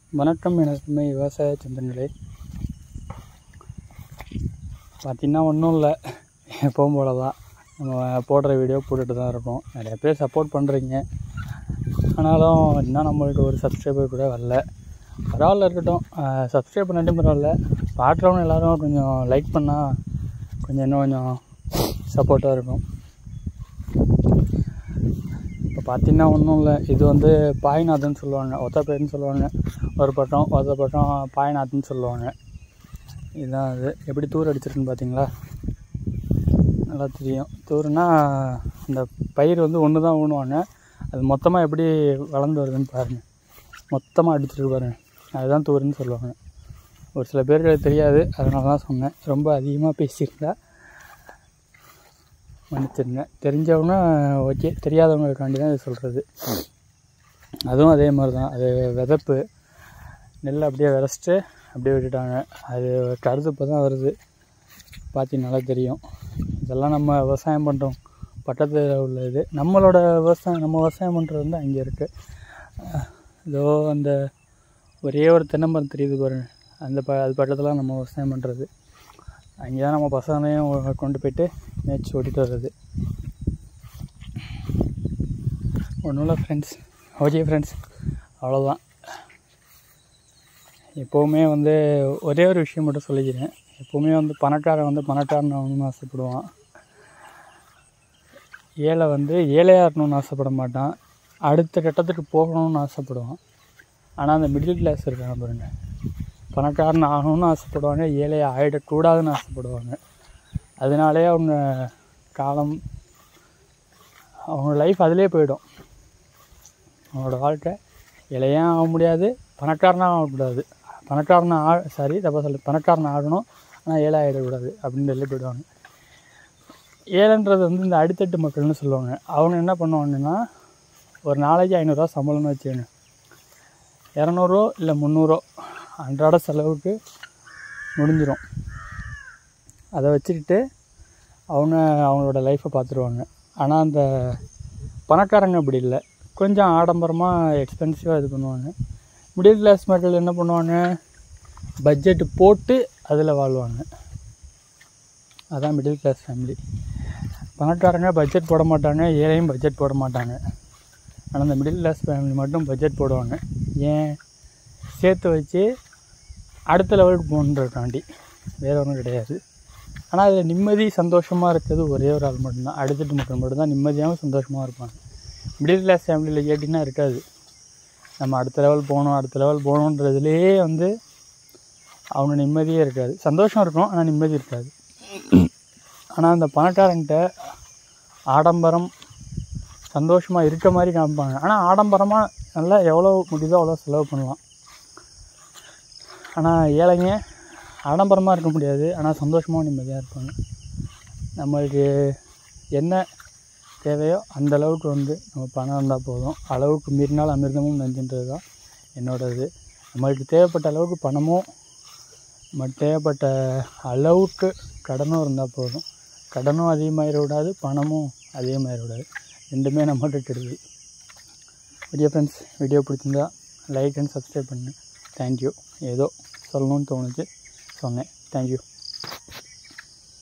வணக்கம் எனக்குமே விவசாய சொந்தங்களே பார்த்திங்கன்னா ஒன்றும் இல்லை எப்பவும் போல தான் நம்ம போடுற வீடியோ போட்டுட்டு தான் இருக்கோம் நிறைய பேர் சப்போர்ட் பண்ணுறீங்க ஆனாலும் இன்னும் நம்மளுக்கு ஒரு சப்ஸ்கிரைபர் கூட வரல பரவாயில்ல இருக்கட்டும் சப்ஸ்கிரைப் பண்ணாட்டும் பரவாயில்ல பார்க்குறவங்க எல்லோரும் கொஞ்சம் லைக் பண்ணால் கொஞ்சம் இன்னும் கொஞ்சம் சப்போர்ட்டாக இருக்கும் இப்போ பார்த்தீங்கன்னா ஒன்றும் இல்லை இது வந்து பாய்நாதன் சொல்லுவாங்க ஒத்த பேர்னு சொல்லுவாங்க ஒரு பட்டம் ஒத்த பட்டம் பாய்நாதன் சொல்லுவாங்க இதுதான் அது எப்படி தூர் அடிச்சிருக்குன்னு பார்த்தீங்களா நல்லா தெரியும் தூருனா இந்த பயிர் வந்து ஒன்று தான் ஊனுவாங்க அது மொத்தமாக எப்படி வளர்ந்து வருதுன்னு பாருங்கள் மொத்தமாக அடிச்சிருக்கு பாருங்கள் அதுதான் தூருன்னு சொல்லுவாங்க ஒரு சில பேருக்கு அது தெரியாது அதனால தான் சொன்னேன் ரொம்ப அதிகமாக பேசியிருந்தா மன்னிச்சிருங்க தெரிஞ்சவங்க ஓகே தெரியாதவங்களுக்காண்டி தான் இது சொல்கிறது அதுவும் அதே மாதிரி தான் அது விதப்பு நெல் அப்படியே விதைச்சிட்டு அப்படியே விட்டுட்டாங்க அது கருது இப்போ தான் வருது பார்த்தீங்கனால தெரியும் இதெல்லாம் நம்ம விவசாயம் பண்ணுறோம் பக்கத்தில் உள்ள இது நம்மளோட விவசாயம் நம்ம விவசாயம் பண்ணுறது வந்து அங்கே இருக்குது இதோ அந்த ஒரே ஒரு தென்னை மரம் தெரியுது பாருங்க அந்த ப அது பக்கத்தில் நம்ம விவசாயம் பண்ணுறது அங்கே தான் நம்ம பசங்களையும் கொண்டு போயிட்டு மேய்ச்சி ஓட்டிகிட்டு வர்றது ஒன்றும் இல்லை ஃப்ரெண்ட்ஸ் ஓகே ஃப்ரெண்ட்ஸ் அவ்வளோதான் எப்போவுமே வந்து ஒரே ஒரு விஷயம் மட்டும் சொல்லிக்கிறேன் எப்போவுமே வந்து பணக்காரன் வந்து பணக்காரன் ஆகணும்னு ஆசைப்படுவான் ஏழை வந்து ஏழையாக இருக்கணும்னு ஆசைப்பட மாட்டான் அடுத்த கட்டத்துக்கு போகணும்னு ஆசைப்படுவான் ஆனால் அந்த மிடில் கிளாஸ் இருக்காங்க பாருங்க பணக்காரன் ஆகணும்னு ஆசைப்படுவாங்க ஏழை ஆகிடக்கூடாதுன்னு ஆசைப்படுவாங்க அதனாலே அவங்க காலம் அவங்க லைஃப் அதிலே போயிடும் அவங்களோட வாழ்க்கை இலையும் ஆக முடியாது பணக்காரனாக ஆகக்கூடாது பணக்காரனை ஆ சாரி தப்பாக சொல்லு பணக்காரன் ஆகணும் ஆனால் ஏழை ஆகிடக்கூடாது அப்படின்னு சொல்லி போயிடுவாங்க ஏழைன்றது வந்து இந்த அடித்தட்டு மக்கள்னு சொல்லுவாங்க அவங்க என்ன பண்ணுவாங்கன்னா ஒரு நாளைக்கு ஐநூறுரூவா சம்பளம்னு வச்சுக்கோங்க இரநூறோ இல்லை முந்நூறோ அன்றாட செலவுக்கு முடிஞ்சிடும் அதை வச்சுக்கிட்டு அவங்க அவங்களோட லைஃப்பை பார்த்துருவாங்க ஆனால் அந்த பணக்காரங்க அப்படி இல்லை கொஞ்சம் ஆடம்பரமாக எக்ஸ்பென்சிவாக இது பண்ணுவாங்க மிடில் கிளாஸ் மக்கள் என்ன பண்ணுவாங்க பட்ஜெட்டு போட்டு அதில் வாழ்வாங்க அதான் மிடில் கிளாஸ் ஃபேமிலி பணக்காரங்க பட்ஜெட் போட மாட்டாங்க ஏழையும் பட்ஜெட் போட மாட்டாங்க ஆனால் இந்த மிடில் கிளாஸ் ஃபேமிலி மட்டும் பட்ஜெட் போடுவாங்க ஏன் சேர்த்து வச்சு அடுத்த லெவலுக்கு போகணுன்றக்காண்டி வேறு ஒன்றும் கிடையாது ஆனால் அதில் நிம்மதி சந்தோஷமாக இருக்கிறது ஒரே ஒரு ஆள் மட்டும்தான் அடுத்தட்டு மக்கள் மட்டும்தான் நிம்மதியாகவும் சந்தோஷமாக இருப்பாங்க மிடில் கிளாஸ் ஃபேமிலியில் கேட்டிங்கன்னா இருக்காது நம்ம அடுத்த லெவல் போகணும் அடுத்த லெவல் போகணுன்றதுலேயே வந்து அவங்க நிம்மதியே இருக்காது சந்தோஷம் இருக்கும் ஆனால் நிம்மதி இருக்காது ஆனால் அந்த பணக்காரங்கிட்ட ஆடம்பரம் சந்தோஷமாக இருக்க மாதிரி காமிப்பாங்க ஆனால் ஆடம்பரமாக நல்லா எவ்வளோ முடியுதோ அவ்வளோ செலவு பண்ணலாம் ஆனால் ஏழைங்க ஆடம்பரமாக இருக்க முடியாது ஆனால் சந்தோஷமாக நிம்மதியாக இருப்பாங்க நம்மளுக்கு என்ன தேவையோ அந்த அளவுக்கு வந்து நம்ம பணம் இருந்தால் போதும் அளவுக்கு மீறினால் அமிர்தமும் நஞ்சுன்றது தான் என்னோட இது நம்மளுக்கு தேவைப்பட்ட அளவுக்கு பணமும் நம்ம தேவைப்பட்ட அளவுக்கு கடனும் இருந்தால் போதும் கடனும் அதிகமாகிடக்கூடாது பணமும் அதிகமாகிடக்கூடாது ரெண்டுமே நம்மகிட்ட கெடுது வீடியோ ஃப்ரெண்ட்ஸ் வீடியோ பிடிச்சிருந்தா லைக் அண்ட் சப்ஸ்கிரைப் பண்ணு தேங்க்யூ ஏதோ சொல்லணும்னு தோணுச்சு சொன்னேன் தேங்க்யூ